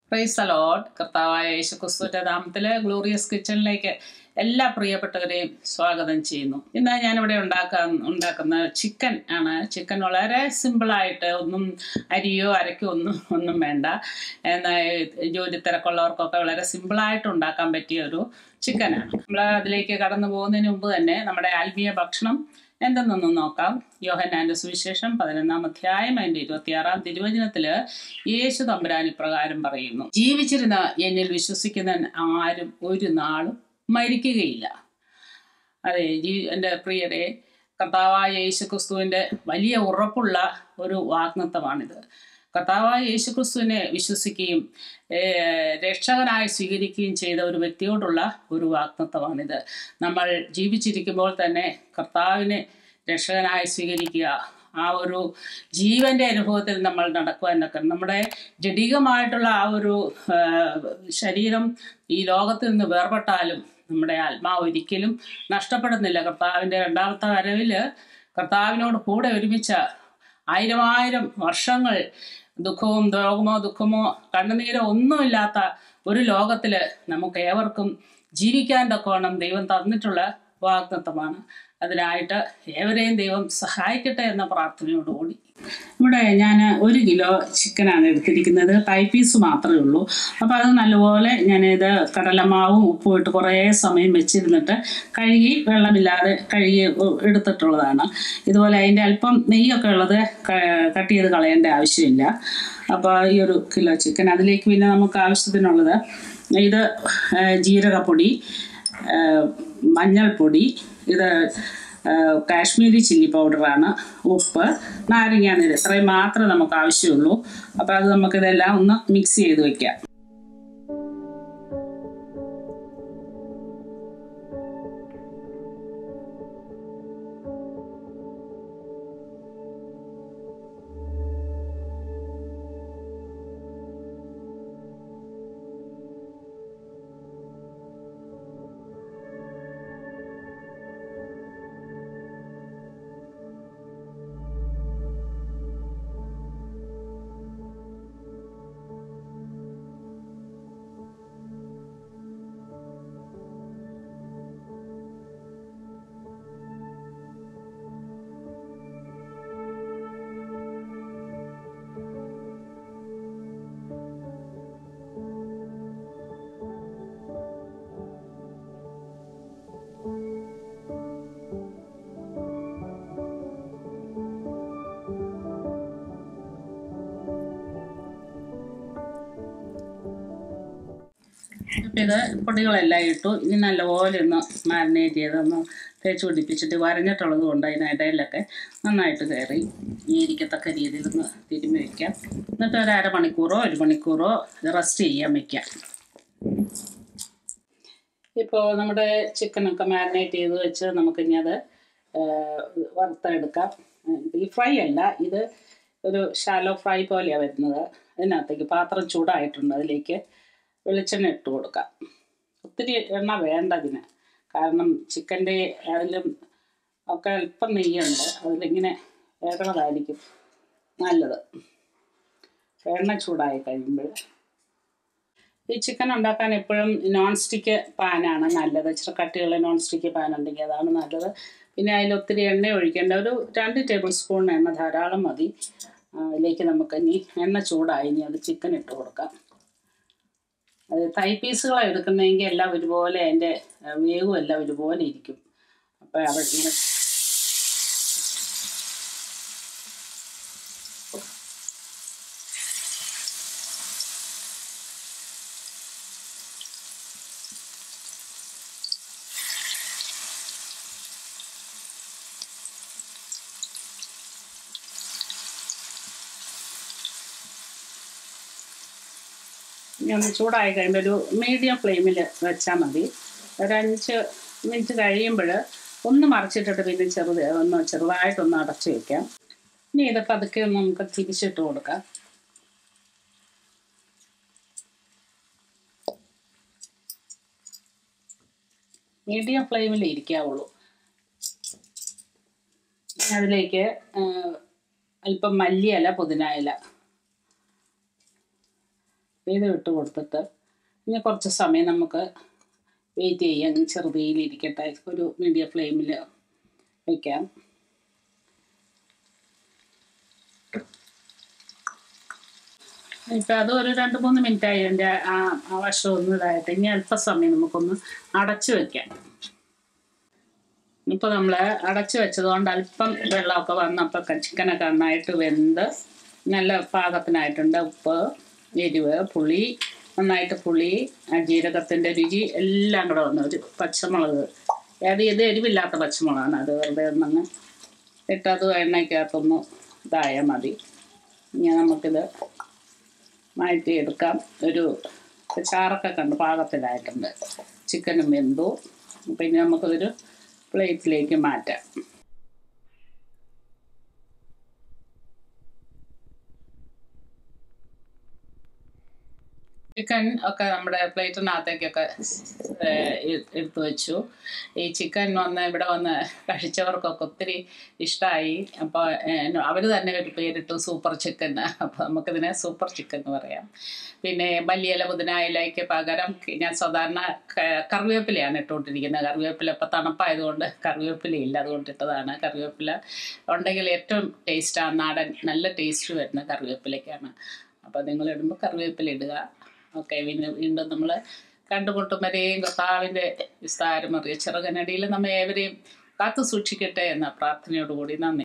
price allot കർത്താവായ യേശുക്രിസ്തുവിന്റെ നാമത്തിലെ glorious കിച്ചണിലേക്ക് എല്ലാ പ്രിയപ്പെട്ടവരെയും സ്വാഗതം ചെയ്യുന്നു ഇന്ന് ഞാനിവിടെ ഉണ്ടാക്കാൻ ഉണ്ടാക്കുന്ന ചിക്കൻ ആണ് ചിക്കൻ വളരെ സിമ്പിളായിട്ട് ഒന്നും അരിയോ അരക്കോ ഒന്നും ഒന്നും വേണ്ട എന്നാൽ ജോലി തിരക്കുള്ളവർക്കൊക്കെ വളരെ സിമ്പിളായിട്ട് ഉണ്ടാക്കാൻ പറ്റിയ ഒരു ചിക്കനാണ് നമ്മൾ അതിലേക്ക് കടന്നു പോകുന്നതിന് മുമ്പ് തന്നെ നമ്മുടെ ആത്മീയ ഭക്ഷണം എന്തെന്നൊന്ന് നോക്കാം യോഹന്നാന്റെ സുവിശേഷം പതിനൊന്നാം അധ്യായം അതിന്റെ ഇരുപത്തിയാറാം തിരുവചനത്തില് യേശു തമ്പുരാൻ ഇപ്രകാരം പറയുന്നു ജീവിച്ചിരുന്ന എന്നിൽ വിശ്വസിക്കുന്ന ആരും ഒരു നാളും മരിക്കുകയില്ല അതെ ജീ എൻ്റെ പ്രിയരെ കർത്താവായ യേശു ക്രിസ്തുവിൻ്റെ വലിയ ഉറപ്പുള്ള ഒരു വാഗ്നത്വമാണിത് കർത്താവായ യേശു ക്രിസ്തുവിനെ വിശ്വസിക്കുകയും ഏർ, രക്ഷകനായി സ്വീകരിക്കുകയും ചെയ്ത ഒരു വ്യക്തിയോടുള്ള ഒരു വാഗ്നത്വമാണിത് നമ്മൾ ജീവിച്ചിരിക്കുമ്പോൾ തന്നെ കർത്താവിനെ രക്ഷകനായി സ്വീകരിക്കുക ആ ഒരു ജീവന്റെ അനുഭവത്തിൽ നമ്മൾ നടക്കുവാനൊക്കെ നമ്മുടെ ജഡികമായിട്ടുള്ള ആ ഒരു ആ, ശരീരം ഈ ലോകത്തിൽ നിന്ന് വേർപെട്ടാലും നമ്മുടെ ആത്മാവ് ഒരിക്കലും നഷ്ടപ്പെടുന്നില്ല കർത്താവിൻ്റെ രണ്ടാമത്തെ വരവില് കർത്താവിനോട് കൂടെ ഒരുമിച്ച ആയിരം ആയിരം വർഷങ്ങൾ ദുഃഖവും രോഗമോ ദുഃഖമോ കണ്ണുനീരോ ഒന്നുമില്ലാത്ത ഒരു ലോകത്തിൽ നമുക്ക് ഏവർക്കും ജീവിക്കാൻ തക്കവണ്ണം ദൈവം തന്നിട്ടുള്ള വാഗ്ദത്വമാണ് അതിനായിട്ട് ഏവരെയും ദൈവം സഹായിക്കട്ടെ എന്ന പ്രാർത്ഥനയോടുകൂടി ഇവിടെ ഞാൻ ഒരു കിലോ ചിക്കനാണ് എടുത്തിരിക്കുന്നത് തൈ പീസ് മാത്രമേ ഉള്ളൂ അപ്പോൾ അത് നല്ലപോലെ ഞാനിത് കടലമാവും ഉപ്പും ഇട്ട് കുറേ സമയം വെച്ചിരുന്നിട്ട് കഴുകി വെള്ളമില്ലാതെ കഴുകി എടുത്തിട്ടുള്ളതാണ് ഇതുപോലെ അതിൻ്റെ അല്പം നെയ്യൊക്കെ ഉള്ളത് ക- കട്ട് ചെയ്ത് കളയേണ്ട ആവശ്യമില്ല അപ്പോൾ ഈ ഒരു കിലോ ചിക്കൻ അതിലേക്ക് പിന്നെ നമുക്ക് ആവശ്യത്തിനുള്ളത് ഇത് ആ, ജീരകപ്പൊടി ആ, മഞ്ഞൾപ്പൊടി ഇത് ആ, കാശ്മീരി ചില്ലി പൗഡറാണ് ഉപ്പ് നാരങ്ങാനീര് ഇത്രയും മാത്രമേ നമുക്ക് ആവശ്യമുള്ളൂ അപ്പോൾ അത് നമുക്കിതെല്ലാം ഒന്ന് മിക്സ് ചെയ്ത് വെക്കാം ഇപ്പം ഇത് പൊടികളെല്ലാം ഇട്ടു ഇനി നല്ലപോലെ ഒന്ന് മാരിനേറ്റ് ചെയ്തൊന്ന് തേച്ച് പിടിപ്പിച്ചിട്ട് വരഞ്ഞിട്ടുള്ളത് കൊണ്ട് അതിനിടയിലൊക്കെ നന്നായിട്ട് കയറി ഇരിക്കത്തക്ക രീതിയിൽ ഒന്ന് തിരുമ്മി വയ്ക്കാം എന്നിട്ട് ഒരു അരമണിക്കൂറോ ഒരു മണിക്കൂറോ റെസ്റ്റ് ചെയ്യാൻ വയ്ക്കാം ഇപ്പോൾ നമ്മുടെ ചിക്കനൊക്കെ മാരിനേറ്റ് ചെയ്ത് വെച്ച് നമുക്കിനി അത് വറുത്തെടുക്കാം ഡീപ് ഫ്രൈ അല്ല ഇത് ഒരു ഷാലോ ഫ്രൈ പോലെയാണ് വരുന്നത് അതിനകത്തേക്ക് പാത്രം ചൂടായിട്ടുണ്ട് അതിലേക്ക് വെളിച്ചെണ്ണ ഇട്ട് കൊടുക്കാം ഒത്തിരി എണ്ണ വേണ്ട ഇതിന് കാരണം ചിക്കൻ്റെ അതിലും ഒക്കെ അല്പം നെയ്യുണ്ട് അതിലിങ്ങനെ വേകണതായിരിക്കും നല്ലത് എണ്ണ ചൂടായി കഴിയുമ്പോൾ ഈ ചിക്കൻ ഉണ്ടാക്കാൻ എപ്പോഴും നോൺ സ്റ്റിക്ക് പാനാണ് നല്ലത് ഇച്ചിരി കട്ടിയുള്ള നോൺ സ്റ്റിക്ക് പാൻ ഉണ്ടെങ്കിൽ അതാണ് നല്ലത് പിന്നെ അതിൽ ഒത്തിരി എണ്ണ ഒഴിക്കേണ്ട ഒരു രണ്ട് ടേബിൾ സ്പൂൺ എണ്ണ ധാരാളം മതി ആ, അതിലേക്ക് നമുക്ക് ഇനി എണ്ണ ചൂടായി ഇനി അത് ചിക്കൻ ഇട്ട് കൊടുക്കാം അത് തൈ പീസുകളാണ് എടുക്കുന്നതെങ്കിൽ എല്ലാം ഒരുപോലെ അതിൻ്റെ വേവും എല്ലാം ഒരുപോലെ ഇരിക്കും അപ്പോൾ അവിടെ ഇങ്ങനെ ഇനി ഒന്ന് ചൂടായി കഴിയുമ്പോൾ ഒരു മീഡിയം ഫ്ലെയിമിൽ വെച്ചാൽ മതി ഒരു അഞ്ച് മിനിറ്റ് കഴിയുമ്പോൾ ഒന്ന് മറിച്ചിട്ടിട്ട് പിന്നെ ചെറുത് ഒന്ന് ചെറുതായിട്ടൊന്ന് അടച്ചു വെക്കാം ഇനി ഇത് പതുക്കെ ഒന്ന് നമുക്ക് തിരിച്ചിട്ട് കൊടുക്കാം മീഡിയം ഫ്ലെയിമിൽ ഇരിക്കാവുള്ളൂ ഇനി അതിലേക്ക് ആ, അല്പം മല്ലിയില പുതിന ഇല ഇത് ഇട്ട് കൊടുത്തിട്ട് ഇനി കുറച്ച് സമയം നമുക്ക് വെയിറ്റ് ചെയ്യാം ചെറുതീയിലിരിക്കട്ടെ ഒരു മീഡിയം ഫ്ലെയിമിൽ വയ്ക്കാം ഇപ്പം അത് ഒരു രണ്ട് മൂന്ന് മിനിറ്റ് ആയി അതിൻ്റെ ആ ആ വശം ഒന്ന് ഇതായിട്ട് ഇനി അല്പസമയം നമുക്കൊന്ന് അടച്ചു വെക്കാം ഇപ്പോൾ നമ്മൾ അടച്ചു വെച്ചതുകൊണ്ട് അല്പം വെള്ളമൊക്കെ വന്നപ്പോൾ ചിക്കനൊക്കെ നന്നായിട്ട് വെന്ത് നല്ല പാകത്തിനായിട്ടുണ്ട് ഉപ്പ് എരിവ് പുളി നന്നായിട്ട് പുളി ആ ജീരകത്തിൻ്റെ രുചി എല്ലാം കൂടെ വന്നു ഒരു പച്ചമുളക് അത് ഇത് എരിവില്ലാത്ത പച്ചമുളകാണ് അത് വെറുതെ ഒന്നങ്ങ് ഇട്ടത് എണ്ണയ്ക്കകത്തൊന്ന് ഇതായാൽ മതി ഇനി നമുക്കിത് മാറ്റിയെടുക്കാം ഒരു ചാറൊക്കെ കണ്ട് പാകത്തിലായിട്ടുണ്ട് ചിക്കനും വെന്തു പിന്നെ നമുക്കതൊരു പ്ലേറ്റിലേക്ക് മാറ്റാം ചിക്കൻ ഒക്കെ നമ്മുടെ പ്ലേറ്റിനകത്തേക്കൊക്കെ എടുത്തു വെച്ചു ഈ ചിക്കൻ വന്ന് ഇവിടെ വന്ന് കഴിച്ചവർക്കൊക്കെ ഒത്തിരി ഇഷ്ടമായി അപ്പോൾ അവർ തന്നെ ഒരു പേരിട്ടു സൂപ്പർ ചിക്കൻ അപ്പോൾ നമുക്കിതിനെ സൂപ്പർ ചിക്കൻ എന്ന് പറയാം പിന്നെ മല്ലിയില പുതിനായിലേക്ക് പകരം ഞാൻ സാധാരണ ക- കറിവേപ്പിലയാണ് ഇട്ടുകൊണ്ടിരിക്കുന്നത് കറിവേപ്പില ഇപ്പോൾ തണുപ്പായതുകൊണ്ട് കറിവേപ്പിലയില്ല അതുകൊണ്ട് ഇട്ടതാണ് കറിവേപ്പില ഉണ്ടെങ്കിൽ ഏറ്റവും ടേസ്റ്റാണ് നാടൻ നല്ല ടേസ്റ്റ് വരുന്ന കറിവേപ്പിലയ്ക്കാണ് അപ്പോൾ നിങ്ങൾ ഇടുമ്പോൾ കറിവേപ്പില ഇടുക ഓക്കെ പിന്നെ വീണ്ടും നമ്മൾ കണ്ടുമുട്ടും വരെയും കർത്താവിൻ്റെ വിസ്താരമറിയ ചെറുകനടിയിൽ നമ്മെ ഏവരെയും കാത്തു സൂക്ഷിക്കട്ടെ എന്ന പ്രാർത്ഥനയോടുകൂടി നന്ദി